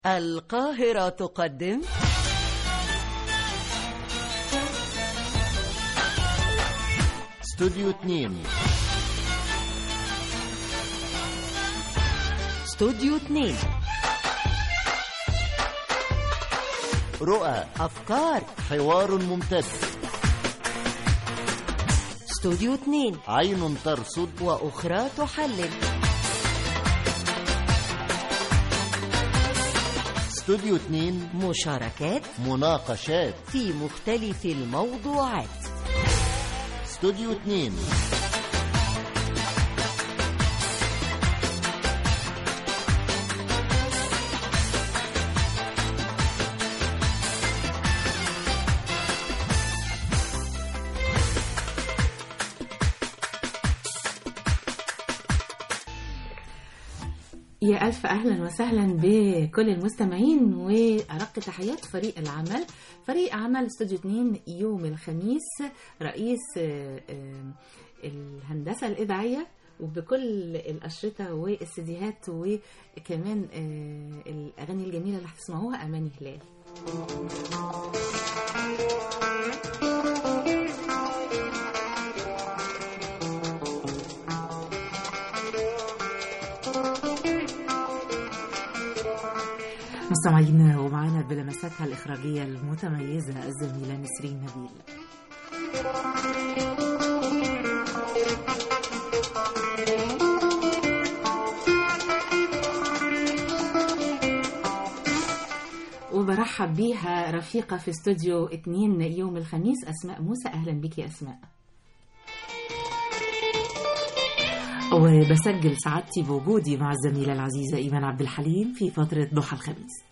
القاهرة تقدم استوديو 2 استوديو 2 رؤى أفكار حوار ممتد استوديو 2 عين ترصد وأخرى تحلل استوديو 2 مشاركات مناقشات في مختلف الموضوعات استوديو 2 يا ألف أهلا وسهلا بكل المستمعين وأرق تحيات فريق العمل فريق عمل استوديو 2 يوم الخميس رئيس آه، آه، الهندسة الإذاعية وبكل الأشرطة والسيديهات وكمان آه، الأغاني الجميلة اللي هتسمعوها أماني هلال مستمعينا ومعانا بلمساتها الإخراجية المتميزة الزميلة نسرين نبيل وبرحب بيها رفيقة في استوديو 2 يوم الخميس أسماء موسى أهلا بك يا أسماء وبسجل سعادتي بوجودي مع الزميلة العزيزة إيمان عبد الحليم في فترة ضحى الخميس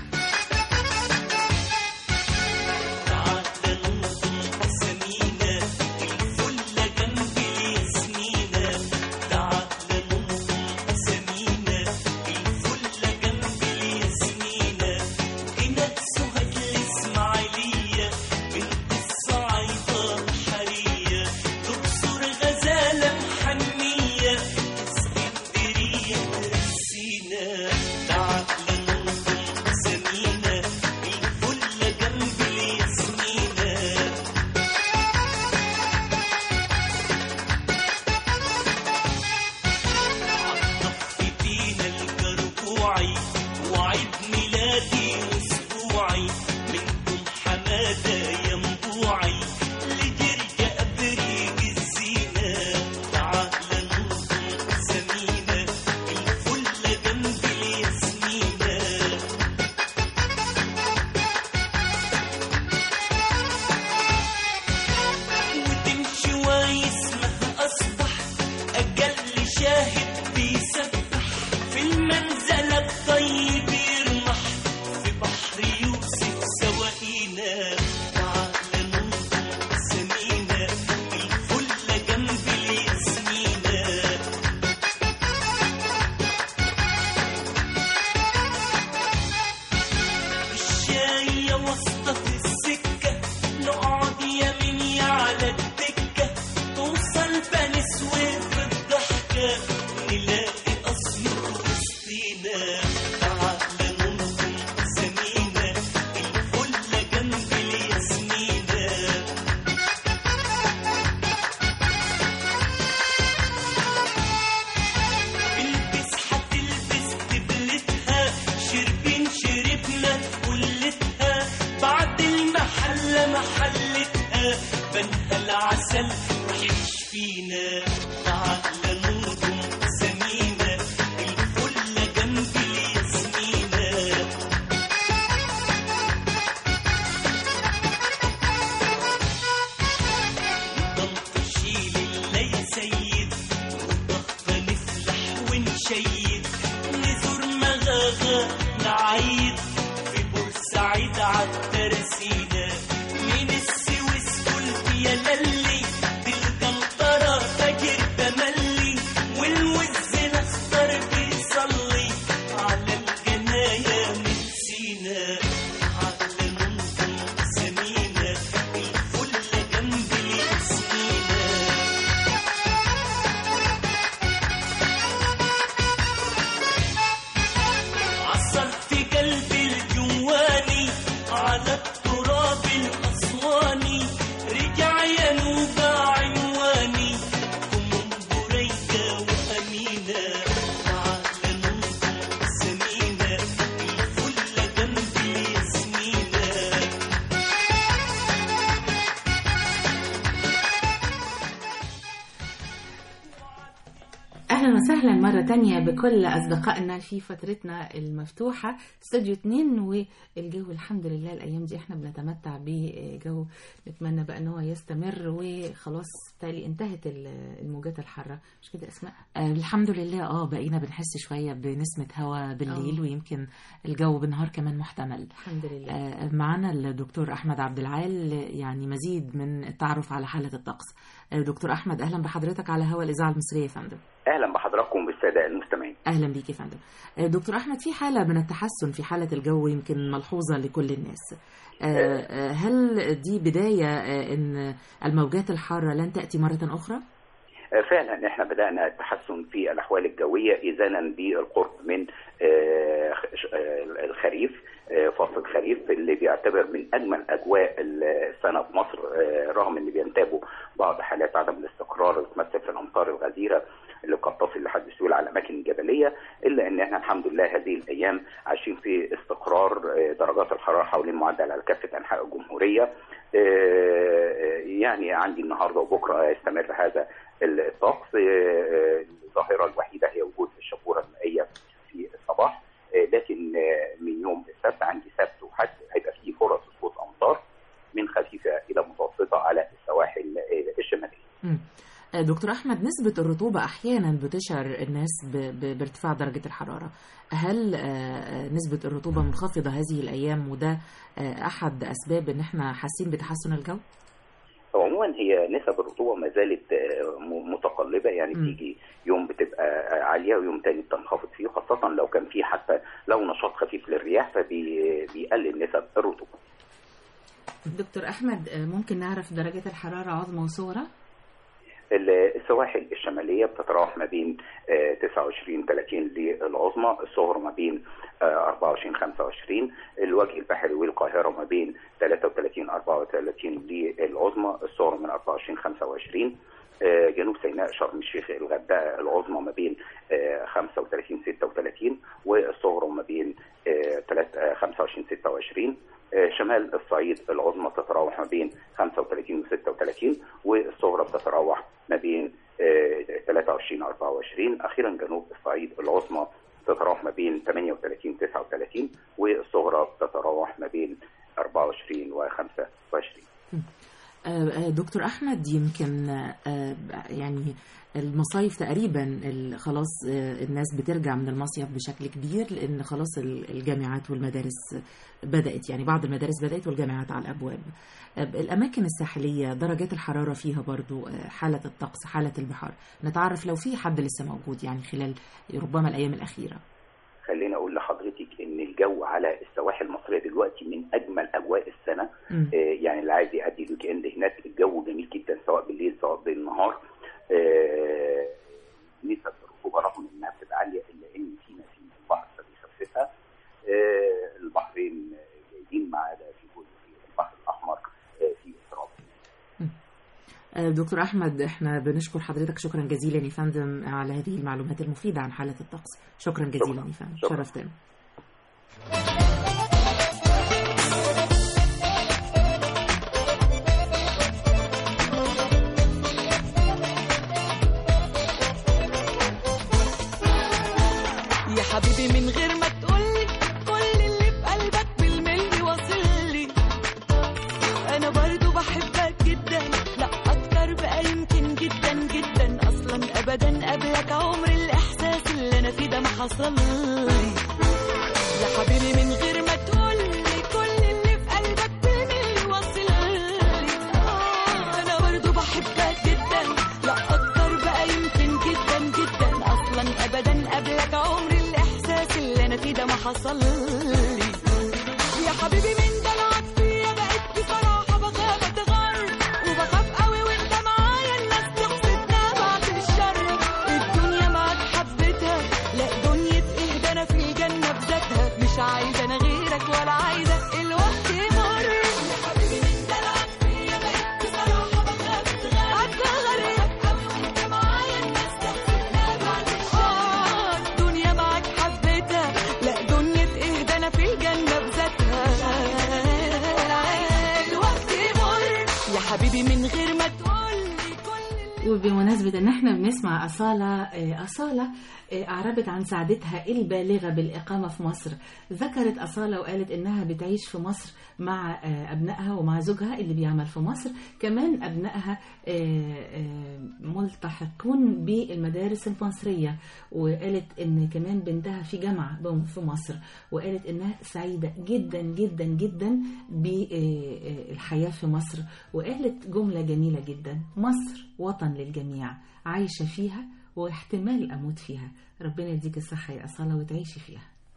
وتمشي واسمها أصبح أجل شاهد بيسبح في المنزلة الطيب يرمح في بحر يوسف سواقينا تعال ننظر سمينا الفلة جنب الياسمينة الشاية واسطة في السكة نقعد يمين على الدكة توصل بني سويف الضحكة نلاقي أسيوط وسطينا تعال ننظم سمينا الفلة جنب الياسمينة البس هتلبس دبلتها شربين شربنا كلتها بعد المحلة محلتها بنها العسل رح فينا تعال ننظم سمينا الفلة جنب الياسمينة ضمط شيل اللي يا سيد والضغط نفلح ونشيد نزور مغاغا نعيد في بورسعيد عالترسينة من السويس قلت يا للي دي القنطرة فاكر تملي والوز الاخضر بيصلي على الجناية من سينا على ننظم سمينا الفلة جنب الياسمينة عصرت قلبي أهلا مرة تانية بكل أصدقائنا في فترتنا المفتوحة استوديو 2 والجو الحمد لله الأيام دي احنا بنتمتع بجو نتمنى بقى ان هو يستمر وخلاص بالتالي انتهت ال- الموجات الحارة مش كده أسماء؟ آه، الحمد لله اه بقينا بنحس شويه بنسمه هواء بالليل آه. ويمكن الجو بالنهار كمان محتمل الحمد لله آه، معانا الدكتور احمد عبد العال يعني مزيد من التعرف على حاله الطقس آه، دكتور احمد اهلا بحضرتك على هوا الاذاعه المصريه يا فندم اهلا بحضراتكم بالساده المستمعين اهلا بيك يا فندم آه، دكتور احمد في حاله من التحسن في حاله الجو يمكن ملحوظه لكل الناس آه، آه، هل دي بدايه آه، ان الموجات الحاره لن تاتي مره اخرى آه، فعلا احنا بدانا التحسن في الاحوال الجويه اذانا بالقرب من آه، خ- آه، الخريف آه، فصل الخريف اللي بيعتبر من اجمل اجواء السنه في مصر آه، رغم ان بينتابوا بعض حالات عدم الاستقرار اللي بتمثل في الامطار الغزيره اللي قد تصل لحد السيول على الاماكن الجبليه الا ان احنا الحمد لله هذه الايام عايشين في استقرار آه، درجات الحراره حوالين معدل على كافه انحاء الجمهوريه آه، يعني عندي النهارده وبكره يستمر هذا الطقس آه، الظاهره الوحيده هي وجود الشبوره المائيه في الصباح آه، لكن آه، من يوم السبت عندي سبت وحد هيبقى فيه فرص سقوط امطار من خفيفه الى متوسطه على السواحل آه، الشماليه. مم. آه، دكتور احمد نسبه الرطوبه احيانا بتشعر الناس ب... ب... بارتفاع درجه الحراره هل آه، آه، نسبه الرطوبه منخفضه هذه الايام وده آه، احد اسباب ان احنا حاسين بتحسن الجو عموما هي نسب الرطوبه ما زالت آه، م- متقلبه يعني مم. بتيجي يوم بتبقى آه، عاليه ويوم تاني بتنخفض فيه خاصه لو كان في حتى لو نشاط خفيف للرياح فبيقلل نسب الرطوبه. دكتور أحمد آه، ممكن نعرف درجات الحرارة عظمى وصغرى؟ السواحل الشمالية بتتراوح ما بين آه، 29 30 للعظمى الصغرى ما بين آه، 24 25 الوجه البحري والقاهرة ما بين 33 34 للعظمى الصغرى من 24 25 آه، جنوب سيناء شرم الشيخ الغردقة العظمى ما بين آه، 35 36 والصغرى ما بين آه، تلات- آه، 25 26 آه، شمال الصعيد العظمى تتراوح ما بين 35 و 36 والصغرى بتتراوح ما بين آه، 23 24 اخيرا جنوب الصعيد العظمى تتراوح ما بين 38 39 والصغرى بتتراوح ما بين 24 و 25 آه، آه، دكتور احمد يمكن آه، يعني المصايف تقريبا ال- خلاص آه، الناس بترجع من المصيف بشكل كبير لان خلاص ال- الجامعات والمدارس بدات يعني بعض المدارس بدات والجامعات على الابواب آه، الاماكن الساحليه درجات الحراره فيها برضو آه، حاله الطقس حاله البحار نتعرف لو في حد لسه موجود يعني خلال ربما الايام الاخيره خليني اقول لحضرتك ان الجو على السواحل المصريه دلوقتي من اجمل اجواء السنه مم. آه، يعني اللي عايز يأدي الويك اند هناك الجو جميل جدا سواء بالليل سواء بالنهار آه، نسب الرطوبه رغم انها بتبقى عاليه الا ان في نسيم في البحر فبيخففها آه، البحرين جايين ما عدا في جزء في البحر الاحمر آه، في اضطراب آه، دكتور احمد احنا بنشكر حضرتك شكرا جزيلا يا فندم على هذه المعلومات المفيده عن حاله الطقس شكرا جزيلا شكراً. يا فندم شكراً. شرفتنا يا حبيبي من غير ما تقولي كل اللي في قلبك بالملي واصلي انا برضو بحبك جدا لا اكتر بقى يمكن جدا جدا اصلا ابدا قبلك عمر الاحساس اللي انا فيه ده ما حصلي يا حبيبي من غير ما تقولي كل اللي في قلبك بالملي واصلي آه، انا برضو بحبك جدا لا اكتر بقى يمكن جدا جدا اصلا ابدا قبلك عمر الاحساس اللي انا فيه ده ما حصل لي يا حبيبي من دلعك فيا بقيت بصراحه بخاف اتغر وبخاف قوي وانت معايا الناس تحسدنا بعد الشر الدنيا معاك حبيتها لا دنيا ايه ده انا في الجنه بذاتها مش عايزه انا غيرك ولا عايزه الوقت يمر يا حبيبي من دلعك فيا بقيت بصراحه بخاف اتغر قوي وانت معايا الناس تحسدنا بعد الشر الدنيا معاك حبيتها لا دنيا ايه وبمناسبة ان احنا بنسمع أصالة آه، أصالة آه، أعربت عن سعادتها البالغة بالإقامة في مصر ذكرت أصالة وقالت إنها بتعيش في مصر مع آه، أبنائها ومع زوجها اللي بيعمل في مصر كمان أبنائها آه، آه، ملتحقون بالمدارس المصرية وقالت إن كمان بنتها في جامعة بم- في مصر وقالت إنها سعيدة جدا جدا جدا بالحياة في مصر وقالت جملة جميلة جدا مصر وطن للجميع عايشة فيها واحتمال أموت فيها ربنا يديك الصحة يا أصالة وتعيشي فيها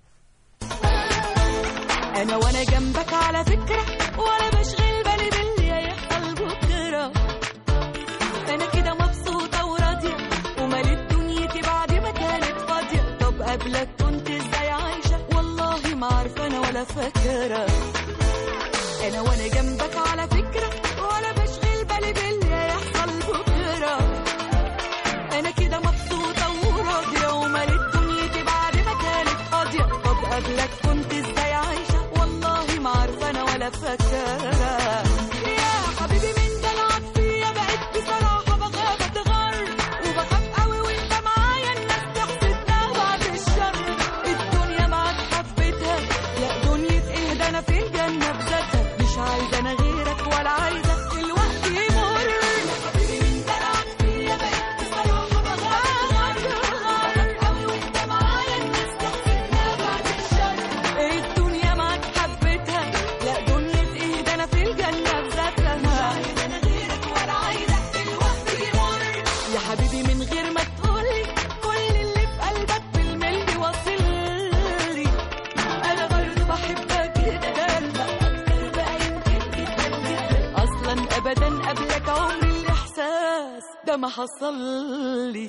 انا وانا جنبك على فكرة ولا بشغل بالي باللي هيحصل بكرة انا كده مبسوطة وراضية ومليت دنيتي بعد ما كانت فاضية طب قبلك كنت ازاي عايشة والله ما عارفة انا ولا فاكرة انا وانا جنبك على فكرة ولا بشغل بالي باللي هيحصل بكرة انا كده مبسوطة وراضية ومليت دنيتي بعد ما كانت فاضية طب قبلك كنت ازاي عايشة والله ما عارفة انا ولا فاكرة يا حبيبي من دلعك فيا بقيت بصراحة بخاف اتغر وبخاف قوي وانت معايا الناس تحسدنا بعد الشر الدنيا معاك حبيتها لا دنيا ايه ده انا في الجنة بذاتها مش عايزة انا غيرك ولا عايزة الوقت يمر يا حبيبي من دلعك فيا بقيت بصراحة بخاف اتغر قوي وانت معايا الناس تحسدنا بعد الشر الدنيا معاك حبيتها لا دنيا ايه ده انا في الجنة بذاتها مش عايزة انا غيرك ولا عايزة الوقت يمر يا حبيبي من غير ما تقولي كل اللي في قلبك بالملي واصل لي انا برضه بحبك جدا لا اكتر بقى يمكن جدا جدا اصلا ابدا قبلك عمري الاحساس ده ما حصل لي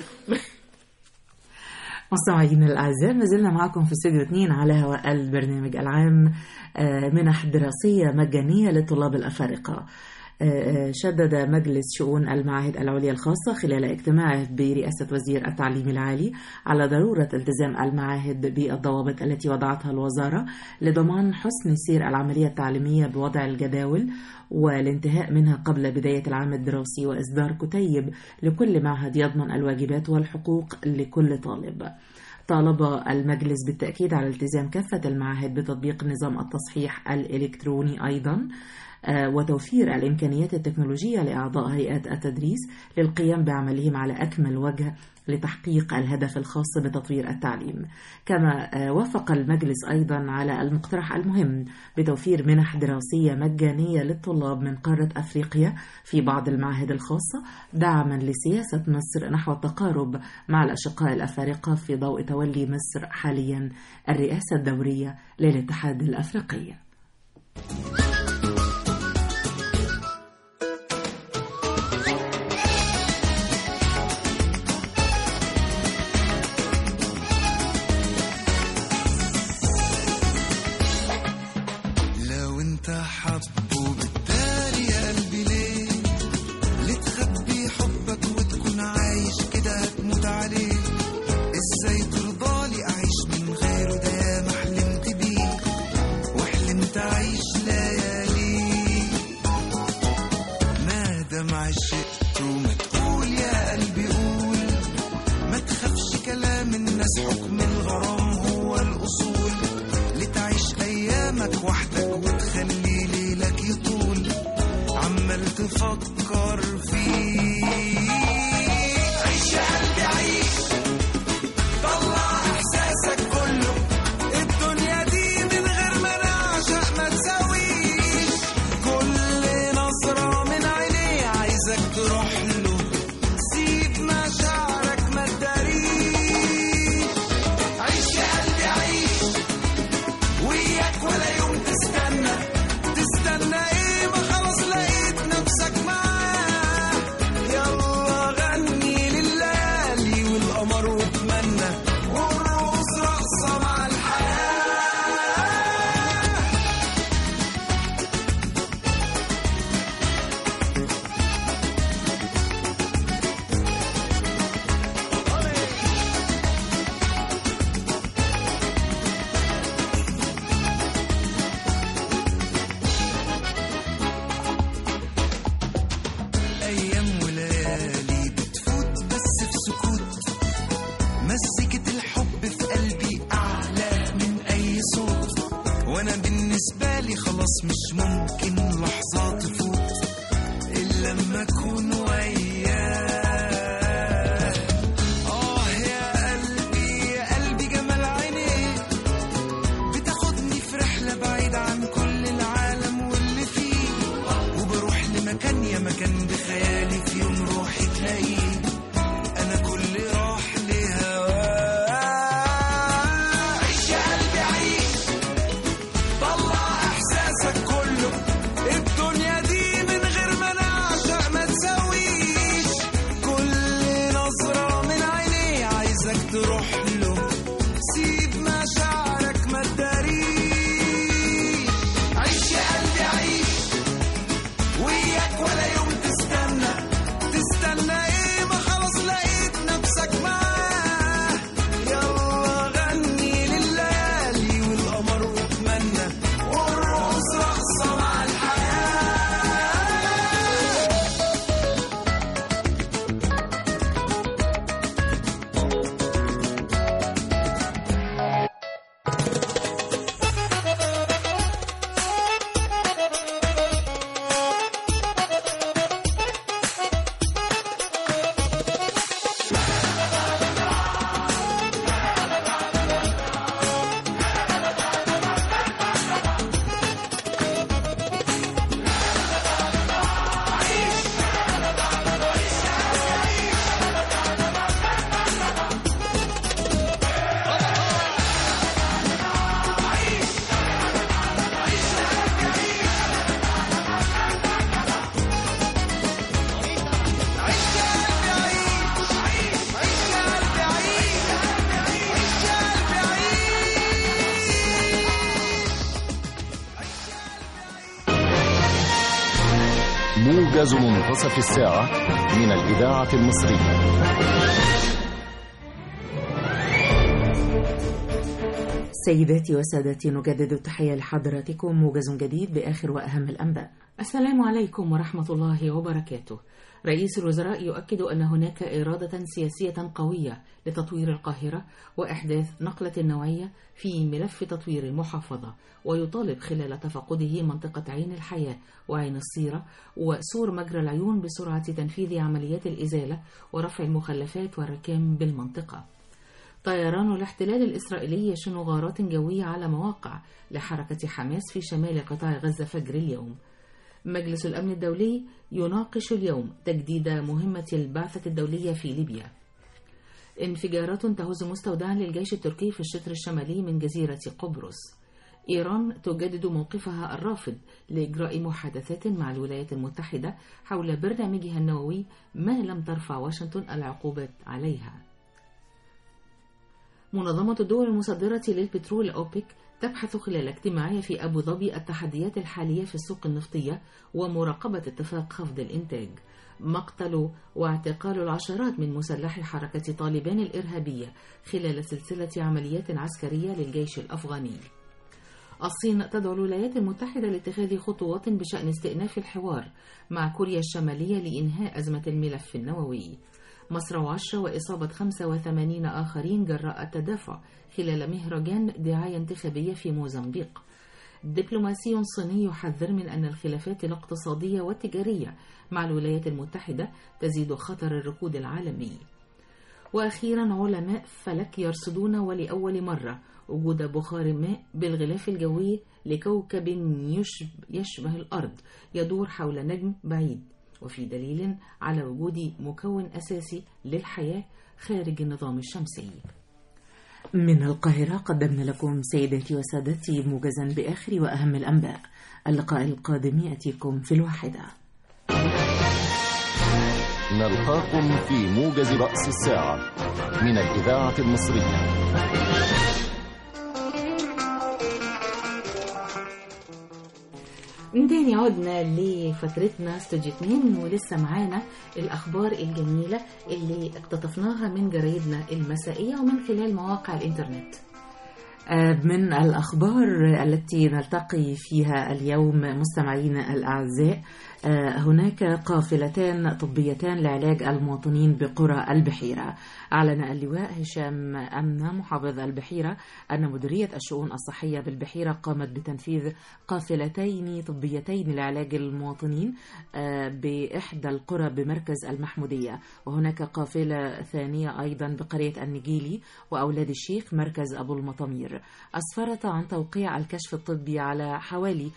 مستمعينا الأعزاء ما زلنا معكم في استوديو 2 على هواء البرنامج العام آه، منح دراسية مجانية للطلاب الأفارقة آه، آه، شدد مجلس شؤون المعاهد العليا الخاصة خلال اجتماعه برئاسة وزير التعليم العالي على ضرورة التزام المعاهد بالضوابط التي وضعتها الوزارة لضمان حسن سير العملية التعليمية بوضع الجداول والانتهاء منها قبل بداية العام الدراسي وإصدار كتيب لكل معهد يضمن الواجبات والحقوق لكل طالب طالب المجلس بالتأكيد على التزام كافة المعاهد بتطبيق نظام التصحيح الإلكتروني أيضا آه، وتوفير الإمكانيات التكنولوجية لأعضاء هيئات التدريس للقيام بعملهم على أكمل وجه لتحقيق الهدف الخاص بتطوير التعليم كما آه، وافق المجلس أيضا على المقترح المهم بتوفير منح دراسية مجانية للطلاب من قارة أفريقيا في بعض المعاهد الخاصة دعما لسياسة مصر نحو التقارب مع الأشقاء الأفارقة في ضوء تولي مصر حاليا الرئاسة الدورية للاتحاد الأفريقي لو انت حبه بالتالي يا قلبي ليه ليه تخبي حبك وتكون عايش كده هتموت عليه ازاي ترضالي اعيش من غيره ده يا ما حلمت بيه وحلمت اعيش ليالي ما دام عشقت وما تقول يا قلبي قول ما تخافش كلام الناس حكم الغرام هو الاصول لتعيش ايامك وحدك وتخلي ليلك يطول عمال تفكر فيه عيش يا قلبي عيش طلع احساسك كله الدنيا دي من غير ما نعشق ما تساويش كل نظرة من عينيه عايزك تروح له سيب مشاعرك ما تداريش عيش يا قلبي عيش وياك ولا يوم تستنى تستنى ايه ما خلاص لقيت نفسك معاه وانا بالنسبة لي خلاص مش ممكن لحظة تفوت الا لما اكون وياه اه يا قلبي يا قلبي جمال عينيك بتاخدني في رحلة بعيدة عن كل العالم واللي فيه وبروح لمكان يا مكان بخيالي في يوم روحي تلاقيه انا كل راح لهواه عيش يا قلبي عيش طلع احساسك كله الدنيا دي من غير ما نعشق ما تسويش كل نظرة من عينيه عايزك تروح له سيب مشاعرك ما تداريش عيش يا قلبي عيش وياك ولا يوم تستنى تستنى ايه ما خلاص لقيت نفسك معاه يلا غني لليالي والقمر واتمنى وارقص رقصة مع الحياة موجز منتصف الساعة من الإذاعة المصرية سيداتي وسادتي نجدد التحية لحضراتكم موجز جديد بآخر وأهم الأنباء السلام عليكم ورحمة الله وبركاته. رئيس الوزراء يؤكد أن هناك إرادة سياسية قوية لتطوير القاهرة وإحداث نقلة نوعية في ملف تطوير المحافظة، ويطالب خلال تفقده منطقة عين الحياة وعين الصيرة وسور مجرى العيون بسرعة تنفيذ عمليات الإزالة ورفع المخلفات والركام بالمنطقة. طيران الاحتلال الإسرائيلي يشن غارات جوية على مواقع لحركة حماس في شمال قطاع غزة فجر اليوم. مجلس الأمن الدولي يناقش اليوم تجديد مهمة البعثة الدولية في ليبيا. انفجارات تهز مستودعا للجيش التركي في الشطر الشمالي من جزيرة قبرص. إيران تجدد موقفها الرافض لإجراء محادثات مع الولايات المتحدة حول برنامجها النووي ما لم ترفع واشنطن العقوبات عليها. منظمة الدول المصدرة للبترول أوبك تبحث خلال اجتماعها في أبو ظبي التحديات الحالية في السوق النفطية ومراقبة اتفاق خفض الإنتاج مقتل واعتقال العشرات من مسلحي حركة طالبان الإرهابية خلال سلسلة عمليات عسكرية للجيش الأفغاني الصين تدعو الولايات المتحدة لاتخاذ خطوات بشأن استئناف الحوار مع كوريا الشمالية لإنهاء أزمة الملف النووي مصر وعشرة وإصابة 85 آخرين جراء التدافع خلال مهرجان دعاية انتخابية في موزمبيق دبلوماسي صيني يحذر من أن الخلافات الاقتصادية والتجارية مع الولايات المتحدة تزيد خطر الركود العالمي وأخيرا علماء فلك يرصدون ولأول مرة وجود بخار ماء بالغلاف الجوي لكوكب يشب- يشبه الأرض يدور حول نجم بعيد وفي دليل على وجود مكون أساسي للحياة خارج النظام الشمسي من القاهرة قدمنا لكم سيداتي وسادتي موجزا بآخر وأهم الأنباء اللقاء القادم يأتيكم في الواحدة نلقاكم في موجز رأس الساعة من الإذاعة المصرية من تاني عدنا لفترتنا استوديو 2 ولسه معانا الأخبار الجميلة اللي اقتطفناها من جرايدنا المسائية ومن خلال مواقع الإنترنت آه، من الأخبار التي نلتقي فيها اليوم مستمعينا الأعزاء آه، هناك قافلتان طبيتان لعلاج المواطنين بقرى البحيرة أعلن اللواء هشام أمنة محافظ البحيرة أن مديرية الشؤون الصحية بالبحيرة قامت بتنفيذ قافلتين طبيتين لعلاج المواطنين آه، بإحدى القرى بمركز المحمودية وهناك قافلة ثانية أيضا بقرية النجيلي وأولاد الشيخ مركز أبو المطامير أسفرت عن توقيع الكشف الطبي على حوالي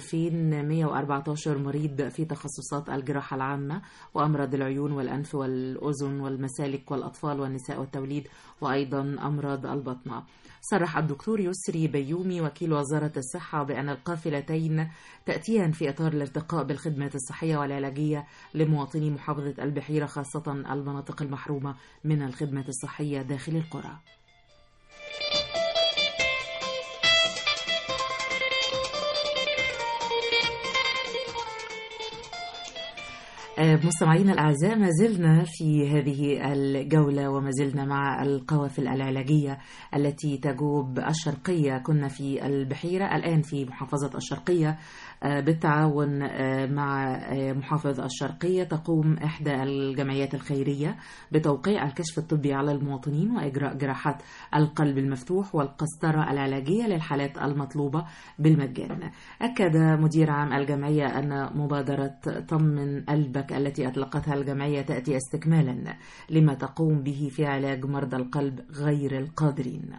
2114 مريض في تخصصات الجراحة العامة وأمراض العيون والأنف والأذن والمسالك والأطفال والنساء والتوليد وأيضا أمراض البطنة صرح الدكتور يسري بيومي وكيل وزارة الصحة بأن القافلتين تأتيان في إطار الارتقاء بالخدمات الصحية والعلاجية لمواطني محافظة البحيرة خاصة المناطق المحرومة من الخدمات الصحية داخل القرى آه، مستمعينا الأعزاء ما زلنا في هذه الجولة وما زلنا مع القوافل العلاجية التي تجوب الشرقية كنا في البحيرة الآن في محافظة الشرقية آه، بالتعاون آه، مع آه، محافظ الشرقية تقوم إحدى الجمعيات الخيرية بتوقيع الكشف الطبي على المواطنين وإجراء جراحات القلب المفتوح والقسطرة العلاجية للحالات المطلوبة بالمجان أكد مدير عام الجمعية أن مبادرة طمن قلبك التي أطلقتها الجمعية تأتي استكمالا لما تقوم به في علاج مرضى القلب غير القادرين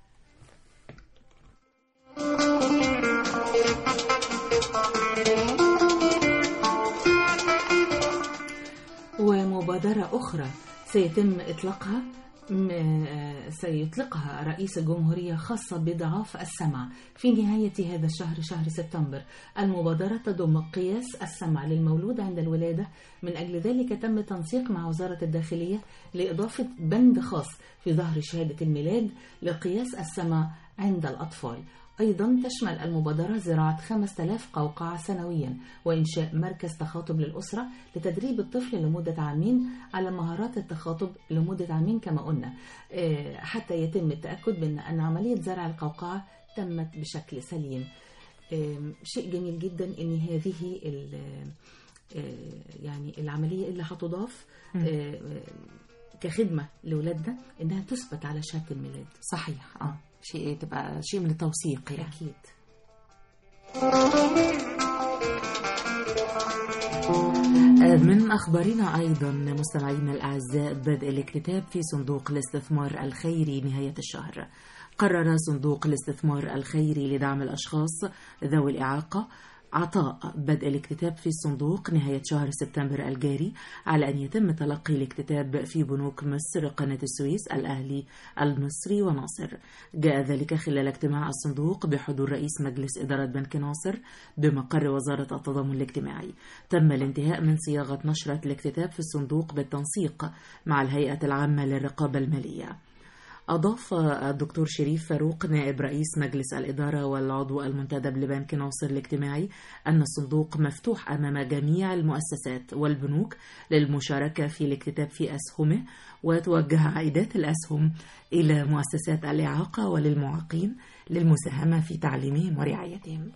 ومبادرة أخرى سيتم إطلاقها م- آه، سيطلقها رئيس الجمهورية خاصة بضعاف السمع في نهاية هذا الشهر شهر سبتمبر المبادرة تضم قياس السمع للمولود عند الولادة من أجل ذلك تم تنسيق مع وزارة الداخلية لإضافة بند خاص في ظهر شهادة الميلاد لقياس السمع عند الأطفال أيضا تشمل المبادرة زراعة 5000 قوقعة سنويا وإنشاء مركز تخاطب للأسرة لتدريب الطفل لمدة عامين على مهارات التخاطب لمدة عامين كما قلنا آه، حتى يتم التأكد بأن أن عملية زرع القوقعة تمت بشكل سليم آم، شيء جميل جدا أن هذه ال- آه، يعني العملية اللي هتضاف آه، آه، كخدمة لولادنا إنها تثبت على شهادة الميلاد صحيح اه شيء تبقى شيء من التوثيق يعني أكيد من أخبارنا أيضا مستمعينا الأعزاء بدء الاكتتاب في صندوق الاستثمار الخيري نهاية الشهر قرر صندوق الاستثمار الخيري لدعم الأشخاص ذوي الإعاقة عطاء بدء الاكتتاب في الصندوق نهاية شهر سبتمبر الجاري على أن يتم تلقي الاكتتاب في بنوك مصر قناة السويس الأهلي المصري وناصر جاء ذلك خلال اجتماع الصندوق بحضور رئيس مجلس إدارة بنك ناصر بمقر وزارة التضامن الاجتماعي تم الانتهاء من صياغة نشرة الاكتتاب في الصندوق بالتنسيق مع الهيئة العامة للرقابة المالية أضاف الدكتور شريف فاروق نائب رئيس مجلس الإدارة والعضو المنتدب لبنك ناصر الاجتماعي أن الصندوق مفتوح أمام جميع المؤسسات والبنوك للمشاركة في الاكتتاب في أسهمه وتوجه عائدات الأسهم إلى مؤسسات الإعاقة وللمعاقين للمساهمة في تعليمهم ورعايتهم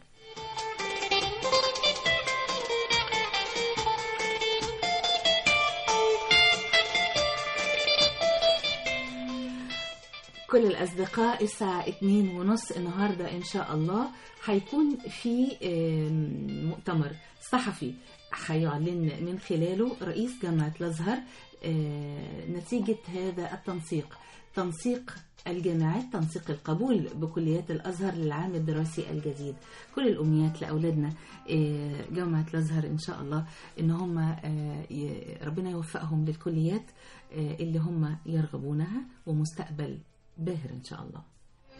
كل الأصدقاء الساعة اتنين ونص النهاردة إن شاء الله هيكون في آم، مؤتمر صحفي هيعلن من خلاله رئيس جامعة الأزهر آه، نتيجة هذا التنسيق تنسيق الجامعات تنسيق القبول بكليات الأزهر للعام الدراسي الجديد كل الأمنيات لأولادنا آه، جامعة الأزهر إن شاء الله إن هم آه، ي- ربنا يوفقهم للكليات آه، اللي هم يرغبونها ومستقبل باهر إن شاء الله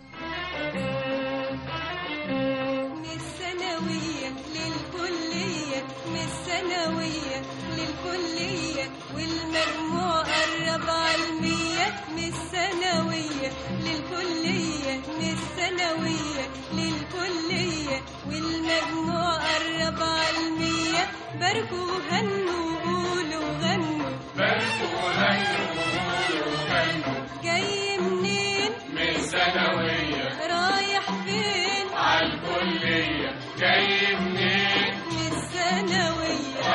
من الثانوية للكلية من الثانوية للكلية والمجموع قرب على المية من الثانوية للكلية من الثانوية للكلية والمجموع قرب على المية باركوا وهنوا وقولوا غنوا باركوا وهنوا وقولوا غنوا جاي منين من الثانوية رايح فين من الثانوية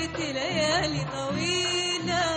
وسهرت ليالي طويلة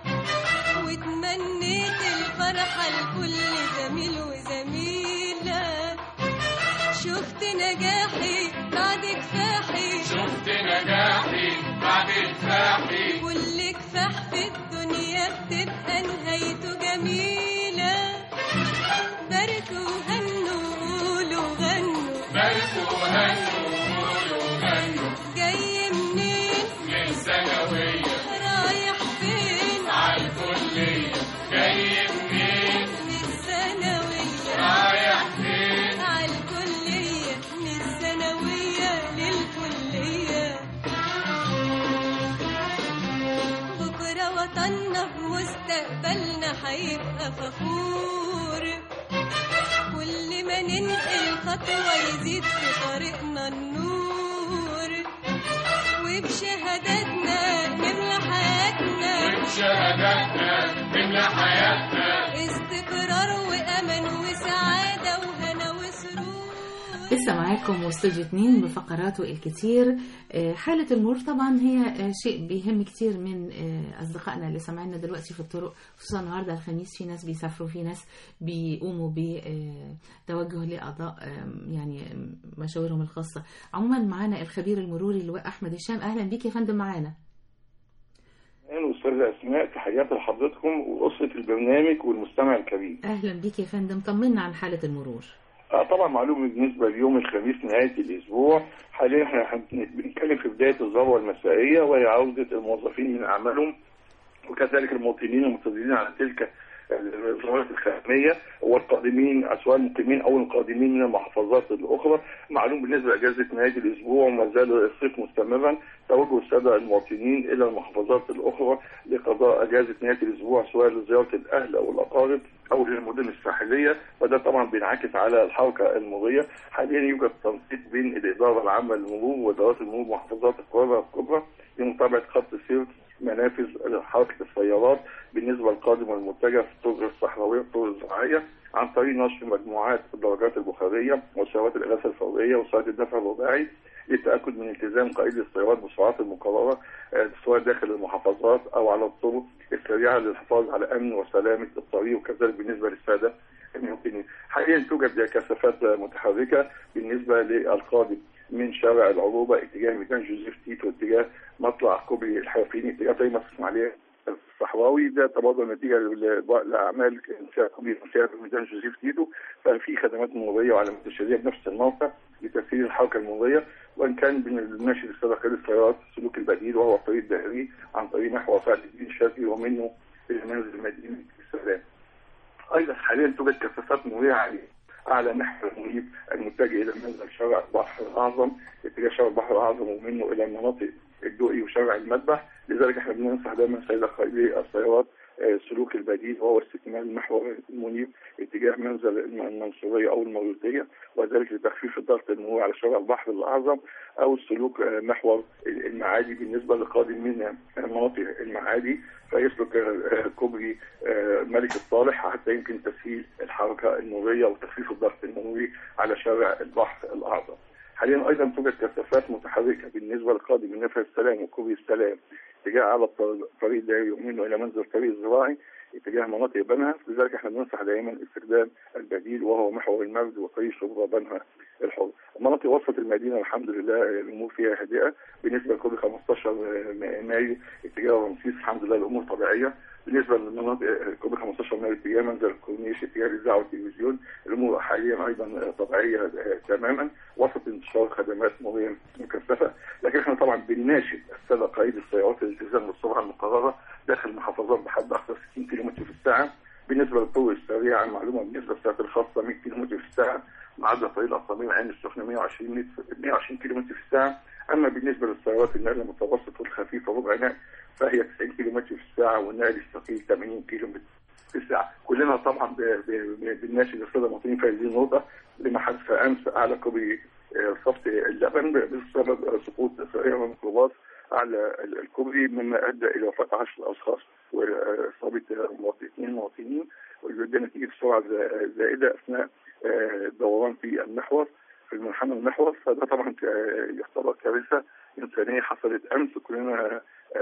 وتمنيت الفرحة لكل زميل وزميلة شفت نجاحي بعد كفاحي شفت نجاحي بعد كفاحي كل كفاح في الدنيا بتبقى نهايته جميلة باركوا هنوا قولوا غنوا باركوا هنوا قولوا غنوا جاي منين من ثانوية رايح فين عالكلية جاي منين من الثانوية رايح فين عالكلية من الثانوية للكلية بكرة وطننا بمستقبلنا هيبقى فخور كل ما ننقل خطوة يزيد في طريقنا النور وبشهاداتنا نملى حياتنا شهاداتنا تملى حياتنا استقرار وأمل وسعادة وهنا وسرور لسه معاكم واستوديو 2 بفقراته الكتير آه، حالة المرور طبعا هي آه، شيء بيهم كتير من آه، أصدقائنا اللي سامعيننا دلوقتي في الطرق خصوصا النهاردة الخميس في ناس بيسافروا في ناس بيقوموا بتوجه لأعضاء آه، يعني مشاورهم الخاصة عموما معانا الخبير المروري اللواء أحمد هشام أهلا بيك يا فندم معانا اهلا استاذه اسماء تحياتي لحضرتكم واسره البرنامج والمستمع الكريم. أهلا بيك يا فندم طمنا عن حالة المرور آه طبعا معلومه بالنسبه ليوم الخميس نهايه الاسبوع حاليا احنا هن- بنتكلم في بدايه الذروه المسائيه وهي عوده الموظفين من اعمالهم وكذلك المواطنين المنتظرين على تلك الظواهر الخدميه والقادمين سواء المقيمين او القادمين من المحافظات الاخرى معلوم بالنسبه لاجازه نهايه الاسبوع وما زال الصيف مستمرا توجه الساده المواطنين الى المحافظات الاخرى لقضاء اجازه نهايه الاسبوع سواء لزياره الاهل او الاقارب او للمدن الساحليه وده طبعا بينعكس على الحركه المروريه حاليا يوجد تنسيق بين الاداره العامه للمرور وادارات المرور محافظات القاهره الكبرى لمتابعه خط سير منافذ حركه السيارات بالنسبه للقادم والمتجه في الطرق الصحراويه والطرق الزراعيه عن طريق نشر مجموعات الدرجات البخاريه وسيارات الاغاثه الفوريه وسيارات الدفع الرباعي للتاكد من التزام قائد السيارات بالسرعات المقرره آه، سواء داخل المحافظات او على الطرق السريعه للحفاظ على امن وسلامه الطريق وكذلك بالنسبه للساده المواطنين. حاليا توجد كثافات متحركه بالنسبه للقادم من شارع العروبه اتجاه ميدان جوزيف تيتو اتجاه مطلع كوبري الحرفيين اتجاه طريق مصر الاسماعيليه الصحراوي ده تبادل نتيجه ل- لاعمال انشاء كوبري انشاء في ميدان جوزيف تيتو ففي خدمات مروريه وعلامات ارشاديه بنفس الموقع لتسهيل الحركه المروريه وان كان من الماشي للساده قيادة السيارات السلوك البديل وهو الطريق الدائري عن طريق محور فهد الدين الشاذلي ومنه الى منزل مدينه السلام. ايضا حاليا توجد كثافات مروريه عاليه اعلى نحو المنيب المتجه الى منزل شارع البحر الاعظم اتجاه شارع البحر الاعظم ومنه الى المناطق الدقي وشارع المذبح لذلك احنا بننصح دايما سيدة قائدي السيارات آه، سلوك البديل وهو استكمال محور المنيب اتجاه منزل المنصوريه او المولوديه وذلك لتخفيف الضغط المروري على شارع البحر الاعظم او السلوك آه، محور المعادي بالنسبه للقادم من مناطق المعادي فيسلك آه، كوبري آه، الملك الصالح حتى يمكن تسهيل الحركه المروريه وتخفيف الضغط المروري على شارع البحر الاعظم. حاليا ايضا توجد كثافات متحركه بالنسبه للقادم من نفع السلام وكوبري السلام اتجاه على الطريق الدائري ومنه الى منزل الطريق الزراعي اتجاه مناطق بنها لذلك احنا بننصح دائما استخدام البديل وهو محور المرج وطريق شبرا بنها الحر. مناطق وسط المدينه الحمد لله الامور فيها هادئه بالنسبه لكوبري 15 مايو اتجاه رمسيس الحمد لله الامور طبيعيه بالنسبه للمناطق كوبري 15 مايو اتجاه منزل الكورنيش اتجاه الاذاعه والتلفزيون الامور حاليا ايضا طبيعيه تماما وسط انتشار خدمات مروريه مكثفه لكن احنا طبعا بنناشد الساده قائد السيارات الالتزام بالسرعه المقرره داخل المحافظات بحد اقصى 60 كم في الساعه بالنسبه للطرق السريعه المعلومه بالنسبه للسيارات الخاصه 100 كم في الساعه معدل طريق الأصابين عين السخنة 120 متر 120 كم في الساعة أما بالنسبة للسيارات النقل المتوسط والخفيف وربع نقل فهي 90 كم في الساعة والنقل الثقيل 80 كم في الساعة كلنا طبعا ب- ب- ب- بنناشد السادة المواطنين في هذه النقطة لما حدث أمس أعلى كوبري آه، صفت اللبن بسبب سقوط سيارة ميكروباص على ال- الكوبري مما أدى إلى وفاة 10 أشخاص وإصابة مواطنين اثنين مواطنين وده نتيجة سرعة زا- زائدة أثناء آه، الدوران في المحور في المنحنى المحور فده طبعا ك- يعتبر كارثة إنسانية حصلت أمس كلنا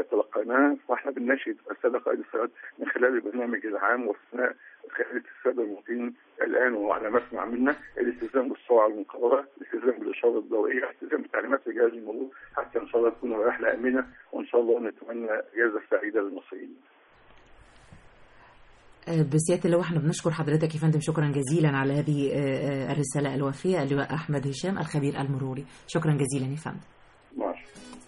قلناها فاحنا بنناشد الساده قائد السيارات من خلال البرنامج العام واثناء خدمه الساده المواطنين الان وعلى مسمع منا الالتزام بالسرعه المنقبه، الالتزام بالاشاره الضوئيه، الالتزام بتعليمات رجال المرور حتى ان شاء الله تكون رحله امنه وان شاء الله نتمنى اجازه سعيده للمصريين. آه، بسيادة اللواء احنا بنشكر حضرتك يا فندم شكرا جزيلا على هذه آه، آه، الرسالة الوافية اللواء أحمد هشام الخبير المروري شكرا جزيلا يا فندم ماشي.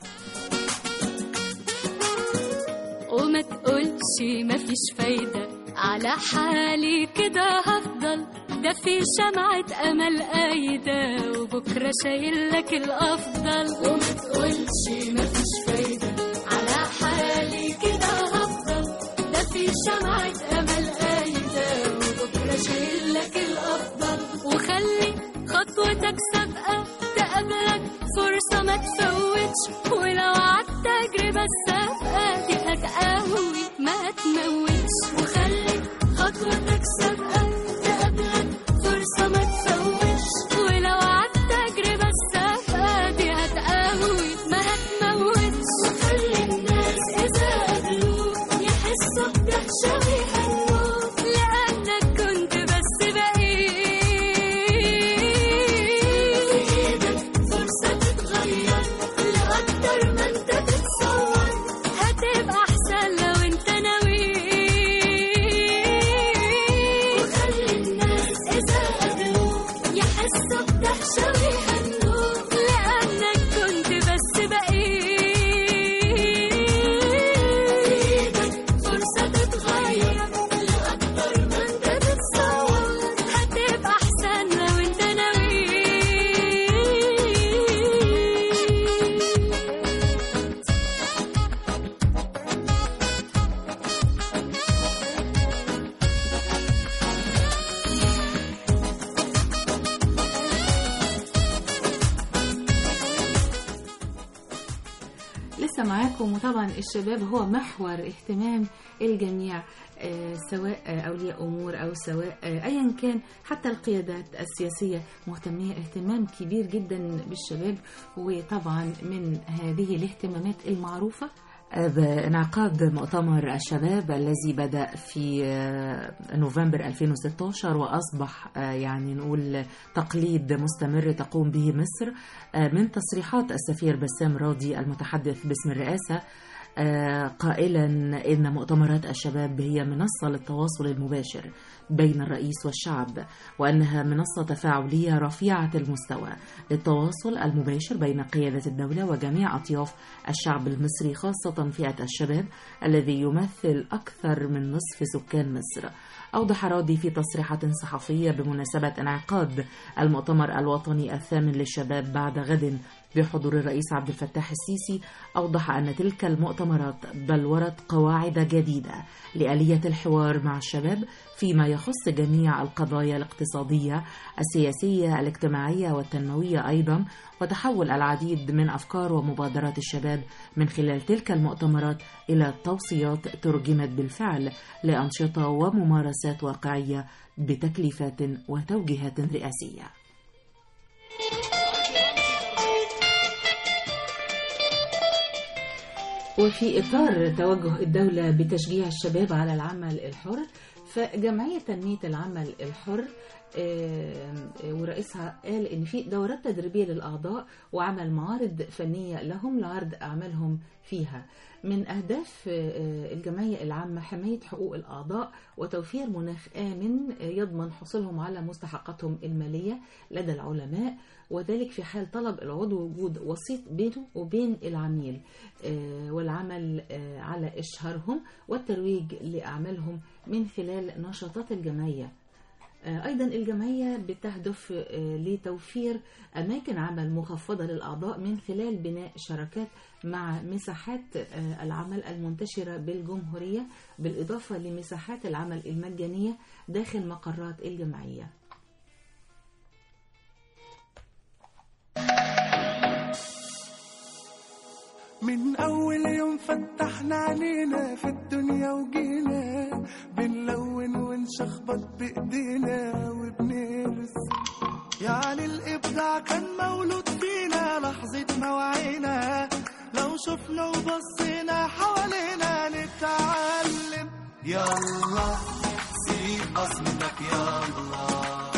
وما تقولش مفيش فايدة على حالي كده هفضل ده في شمعة أمل قايدة وبكرة شايل لك الأفضل وما تقولش مفيش فايدة على حالي كده هفضل ده في شمعة أمل قايدة وبكرة شايل لك الأفضل وخلي خطوتك سابقة تقابلك فرصة ما تفوتش ولو عدت تجربة السابقة دي هتقوي ما تموتش وخلي خطوتك سابقة تقابلك فرصة ما تفوتش ولو عدت تجربة السابقة دي هتقوي ما هتموتش وخلي الناس إذا قابلوك يحسوا بدهشة ويهنوك لأنك كنت بس بعيد في إيدك فرصة تتغير لأكتر ما أنت تتصور هتبقى أحسن لو أنت ناوي وخلي الناس إذا قابلوك يحسوا بدهشة ويهنوك لأنك كنت بس بعيد في إيدك فرصة تتغير لأكتر ما أنت تتصور هتبقى أحسن لو أنت ناوي لسه معاكم وطبعا الشباب هو محور اهتمام الجميع آه، سواء آه، أولياء أمور أو سواء آه، أيا كان حتى القيادات السياسية مهتمية اهتمام كبير جدا بالشباب وطبعا من هذه الاهتمامات المعروفة بانعقاد مؤتمر الشباب الذي بدأ في آه، نوفمبر 2016 وأصبح آه، يعني نقول تقليد مستمر تقوم به مصر آه، من تصريحات السفير بسام راضي المتحدث باسم الرئاسة آه، قائلا إن مؤتمرات الشباب هي منصة للتواصل المباشر بين الرئيس والشعب وأنها منصة تفاعلية رفيعة المستوى للتواصل المباشر بين قيادة الدولة وجميع أطياف الشعب المصري خاصة فئة الشباب الذي يمثل أكثر من نصف سكان مصر أوضح راضي في تصريحات صحفية بمناسبة انعقاد المؤتمر الوطني الثامن للشباب بعد غد بحضور الرئيس عبد الفتاح السيسي أوضح أن تلك المؤتمرات بلورت قواعد جديدة لآلية الحوار مع الشباب فيما يخص جميع القضايا الاقتصادية السياسية الاجتماعية والتنموية أيضا وتحول العديد من أفكار ومبادرات الشباب من خلال تلك المؤتمرات إلى توصيات ترجمت بالفعل لأنشطة وممارسات واقعية بتكليفات وتوجيهات رئاسية وفي إطار توجه الدولة بتشجيع الشباب على العمل الحر فجمعية تنمية العمل الحر آه، ورئيسها قال إن في دورات تدريبية للأعضاء وعمل معارض فنية لهم لعرض أعمالهم فيها من أهداف آه، الجمعية العامة حماية حقوق الأعضاء وتوفير مناخ آمن آه، يضمن حصولهم على مستحقاتهم المالية لدى العلماء وذلك في حال طلب العضو وجود وسيط بينه وبين العميل آه، والعمل آه، على إشهارهم والترويج لأعمالهم من خلال نشاطات الجمعية آه، أيضا الجمعية بتهدف آه، لتوفير أماكن عمل مخفضة للأعضاء من خلال بناء شراكات مع مساحات آه، العمل المنتشرة بالجمهورية بالإضافة لمساحات العمل المجانية داخل مقرات الجمعية من أول يوم فتحنا علينا في الدنيا وجينا بنلون ونشخبط بإيدينا وبنرسم يعني الإبداع كان مولود فينا لحظة ما وعينا لو شفنا وبصينا حوالينا يلا سيب بصمتك يلا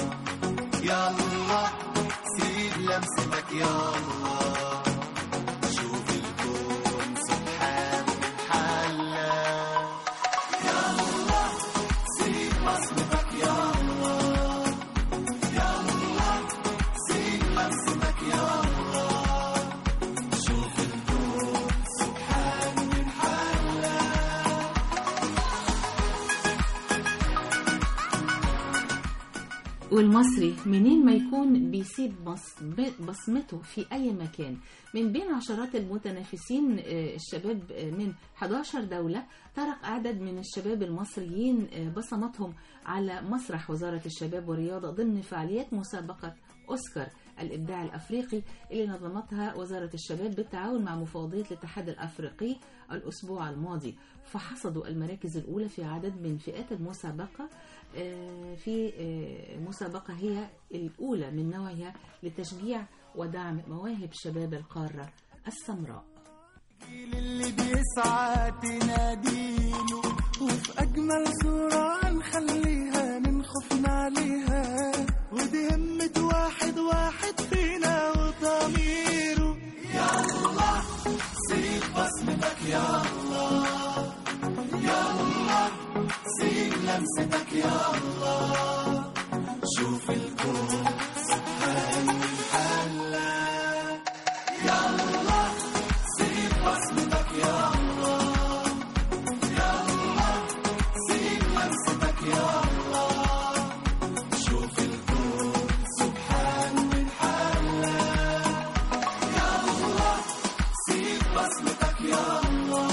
يلا سيب لمستك يلا شوف الكون سبحان من حلا يلا سيب بصمتك يلا يلا سيب لمستك يلا شوف الكون سبحان من حلا والمصري منين ما يكون بيسيب بص- بصمته في أي مكان من بين عشرات المتنافسين آه، الشباب آه، من 11 دولة طرق عدد من الشباب المصريين آه، بصمتهم على مسرح وزارة الشباب والرياضة ضمن فعاليات مسابقة أوسكار الإبداع الأفريقي اللي نظمتها وزارة الشباب بالتعاون مع مفوضية الاتحاد الأفريقي الأسبوع الماضي فحصدوا المراكز الأولى في عدد من فئات المسابقة آه، في آه، مسابقة هي الأولى من نوعها لتشجيع ودعم مواهب شباب القارة السمراء اللي بيسعى تناديله وفي أجمل صورة نخليها من خوفنا عليها ودي همة واحد واحد فينا وضميره يلا سيب بصمتك يلا يلا سيب لمستك يلا شوف الكون سبحان من حلا يلا سيب بصمتك يلا يلا سيب لمستك يلا شوف الكون سبحان من حلا يلا سيب بصمتك يلا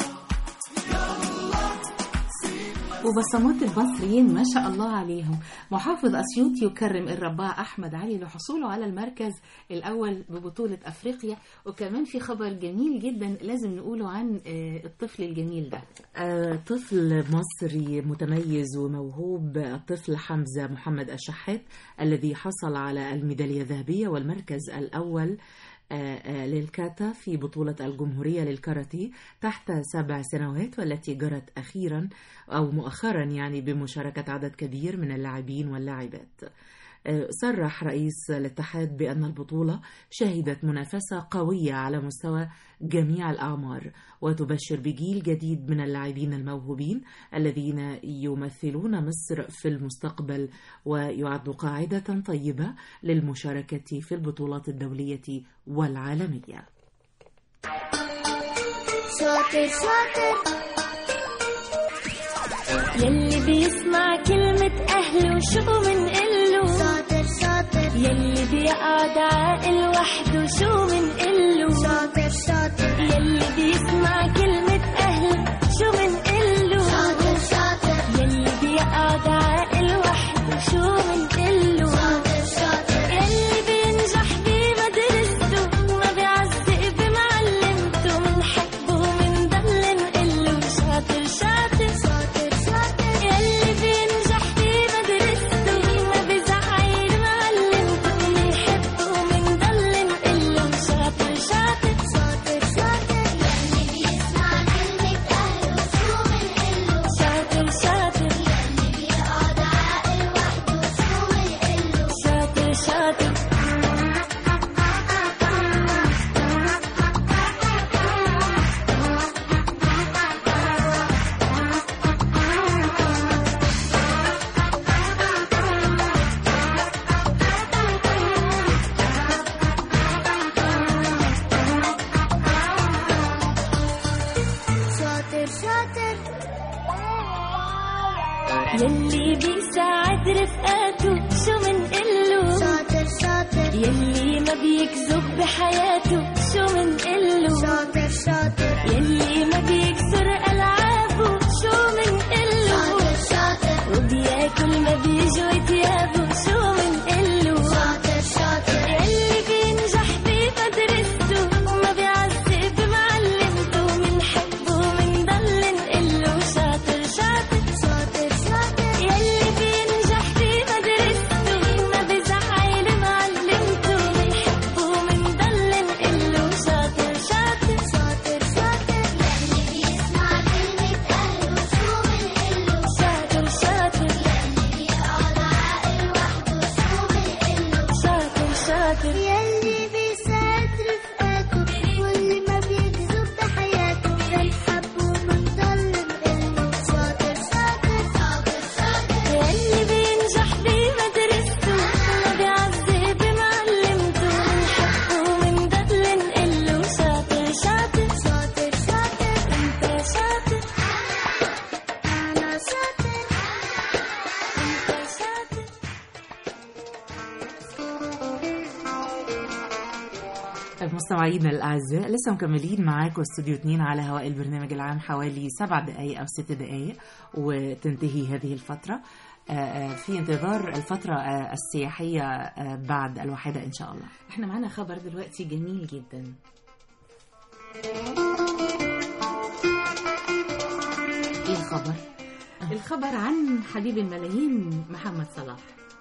يلا سيب وبصمات المصريين ما شاء الله عليهم محافظ أسيوط يكرم الرباع أحمد علي لحصوله على المركز الأول ببطولة أفريقيا وكمان في خبر جميل جدا لازم نقوله عن آه، الطفل الجميل ده آه، طفل مصري متميز وموهوب الطفل حمزة محمد الشحات الذي حصل على الميدالية الذهبية والمركز الأول آه، آه، للكاتا في بطولة الجمهورية للكاراتيه تحت سبع سنوات والتي جرت أخيرا أو مؤخرا يعني بمشاركة عدد كبير من اللاعبين واللاعبات آه، صرح رئيس الاتحاد بأن البطولة شهدت منافسة قوية على مستوى جميع الأعمار وتبشر بجيل جديد من اللاعبين الموهوبين الذين يمثلون مصر في المستقبل ويعد قاعدة طيبة للمشاركة في البطولات الدولية والعالمية شاطر شاطر يلي بيسمع كلمة أهله شو منقله شاطر شاطر يلي بيقعد عاقل وحده شو منقله شاطر شاطر يلي بيسمع كلمة أهله شو منقله شاطر شاطر يلي بيقعد عاقل وحده شو منقله شاطر شاطر يلي بينجح بمدرسته ما بيعزق بمعلمته منحبه ومنضل نقله شاطر شاطر شاطر شاطر يلي بينجح بمدرسته ما بيزعل معلمته منحبه ومنضل نقله شاطر شاطر شاطر شاطر يلي بيسمع كلمة أهله شو منقله شاطر شاطر يلي بيقعد عاقل وحده شو منقله شاطر شاطر شاطر شاطر يلي بيساعد رفقاته شو منقله شاطر شاطر يلي ما بيكذب بحياته شو منقله شاطر شاطر يلي ما بيكسر ألعابه شو منقله شاطر شاطر وبياكل ما بيجوي تيابه شو منقله شاطر شاطر يلي بينجح بمدرسته وما بيعذب بمعلمته منحبه ومنضل نقله شاطر شاطر شاطر شاطر يلي بينجح بمدرسته ما بيزعل معلمته منحبه ومنضل نقله شاطر شاطر شاطر شاطر مستمعينا الأعزاء لسه مكملين معاكم استوديو 2 على هواء البرنامج العام حوالي سبع دقايق أو ست دقايق وتنتهي هذه الفترة آه، آه، في انتظار الفترة آه، السياحية آه، بعد الواحدة إن شاء الله احنا معانا خبر دلوقتي جميل جدا إيه الخبر؟ الخبر عن حبيب الملايين محمد صلاح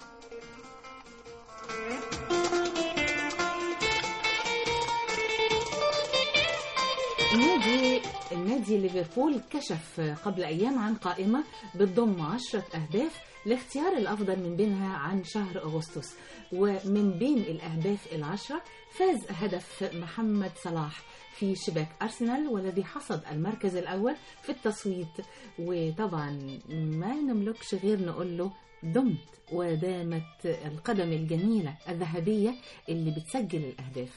نادي النادي ليفربول كشف قبل أيام عن قائمة بتضم عشرة أهداف لاختيار الأفضل من بينها عن شهر أغسطس ومن بين الأهداف العشرة فاز هدف محمد صلاح في شباك أرسنال والذي حصد المركز الأول في التصويت وطبعا ما نملكش غير نقول له دمت ودامت القدم الجميلة الذهبية اللي بتسجل الأهداف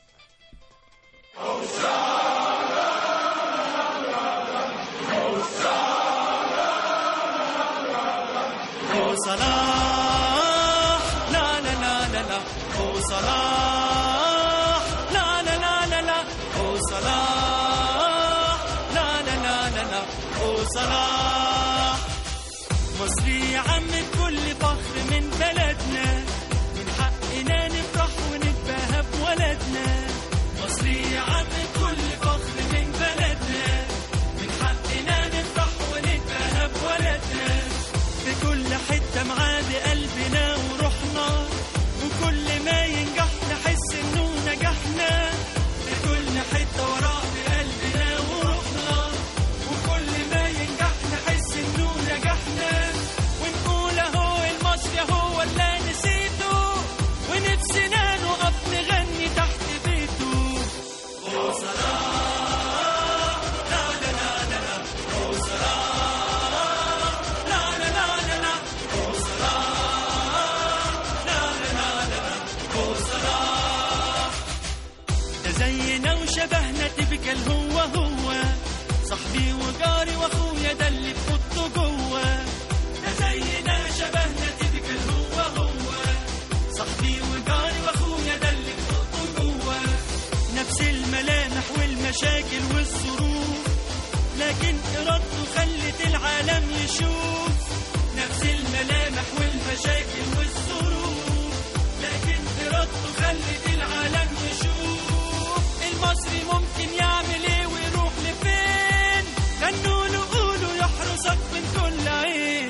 هو صلاح لا لا لا لا لا هو صلاح لا لا لا لا لا هو صلاح لا لا لا لا لا هو صلاح مصري يا عم بكل فخر من بلدنا من حقنا نفرح ونتباهى بولدنا مصري يا عم بكل فخر من بلدنا من حقنا نفرح ونتباهى بولدنا في كل حتة معاه بقلبنا وروحنا وكل ما ينجح نحس انه نجحنا في كل حتة وراه بقلبنا وروحنا وكل ما ينجح نحس انه نجحنا ونقول اهو المصري هو اللي نسيته ونفسنا نقف نغني تحت بيته هو صلاح لا لا لا لا لا هو صلاح لا لا لا لا لا هو صلاح لا لا لا لا لا هو صلاح ده زينا وشبهنا تبكل هو هو صاحبي وجاري واخويا ده اللي في اوضته جوه ده زينا شبهنا تبكل هو هو صاحبي وجاري واخويا ده اللي في اوضته جوه نفس الملامح والمشاكل والظروف لكن إرادته خلت العالم يشوف نفس الملامح والمشاكل والظروف لكن إرادته خلت العالم يشوف المصري ممكن يعمل إيه ويروح لفين غنوا له قولوا يحرسك من كل عين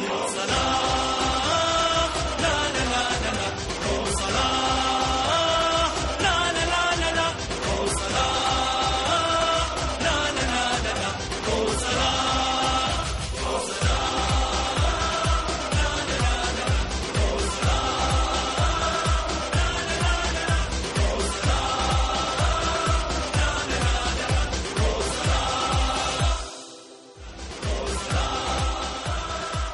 صلاح لا لا لا لا لا هو صلاح لا لا لا لا لا هو صلاح لا لا لا لا لا هو صلاح هو صلاح لا لا لا لا لا هو صلاح لا لا لا لا لا هو صلاح لا لا لا لا لا هو صلاح هو صلاح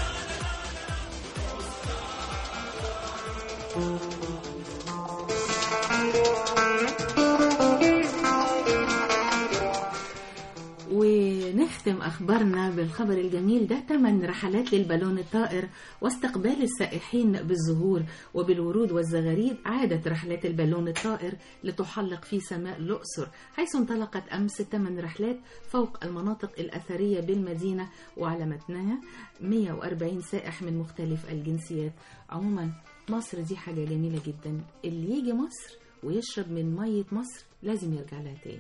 ونختم أخبارنا بالخبر الجميل ده ثمان رحلات للبالون الطائر واستقبال السائحين بالزهور وبالورود والزغاريد عادت رحلات البالون الطائر لتحلق في سماء الأقصر حيث انطلقت أمس ثمان رحلات فوق المناطق الأثرية بالمدينة وعلى متنها 140 سائح من مختلف الجنسيات عموما مصر دي حاجة جميلة جدا اللي يجي مصر ويشرب من مية مصر لازم يرجع لها تاني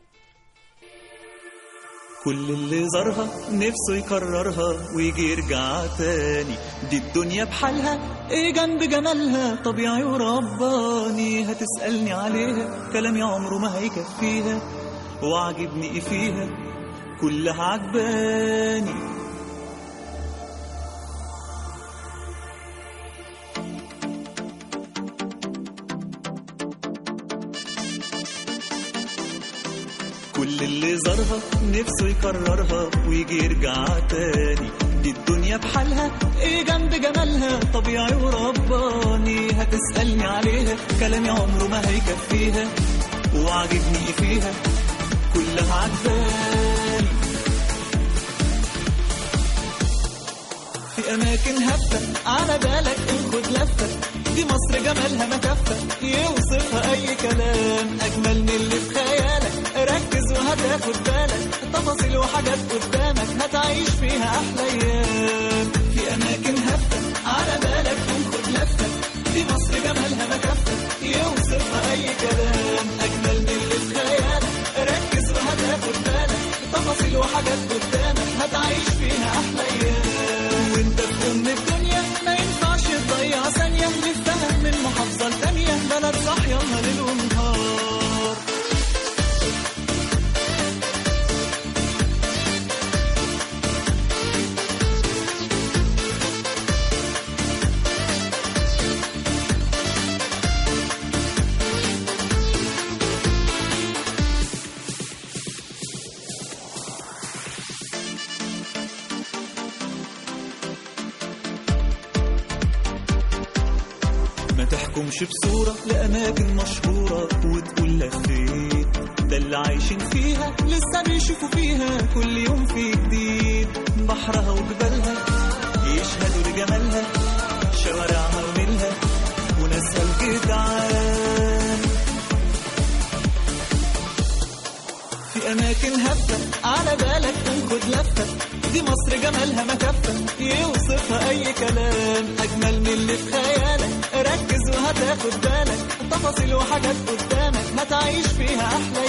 كل اللي زارها نفسه يكررها ويجي يرجع تاني دي الدنيا بحالها ايه جنب جمالها طبيعي ورباني هتسألني عليها كلامي عمره ما هيكفيها وعجبني ايه فيها كلها عجباني كل اللي زارها نفسه يكررها ويجي يرجع تاني دي الدنيا بحالها ايه جنب جمالها طبيعي ورباني هتسألني عليها كلامي عمره ما هيكفيها وعجبني ايه فيها كلها عجباني في اماكن هفة على بالك خد لفة دي مصر جمالها ما كفة يوصفها أي كلام أجمل من اللي في خيالك ركز وهتاخد بالك تفاصيل وحاجات قدامك هتعيش فيها أحلى أيام في أماكن هفة على بالك تنخد لفة دي مصر جمالها ما كفة يوصفها أي كلام أجمل من اللي في خيالك ركز وهتاخد بالك تفاصيل وحاجات قدامك هتعيش فيها أحلى أيام وأنت في أم الدنيا ما ينفعش تضيع ثانية لفها من محافظة لتانية بلد صاحية ليل ونهار ما تحكمش بصورة لأماكن مشهورة وتقول لفيت ده اللي عايشين فيها لسه بيشوفوا فيها كل يوم في جديد بحرها وجبالها يشهدوا لجمالها شوارعها ونيلها وناسها الجدعان في أماكن هفة على بالك تنخد لفة دي مصر جمالها ما كفة يوصفها أي كلام أجمل من اللي في خيالك ركز وهتاخد بالك تفاصيل وحاجات قدامك هتعيش فيها أحلى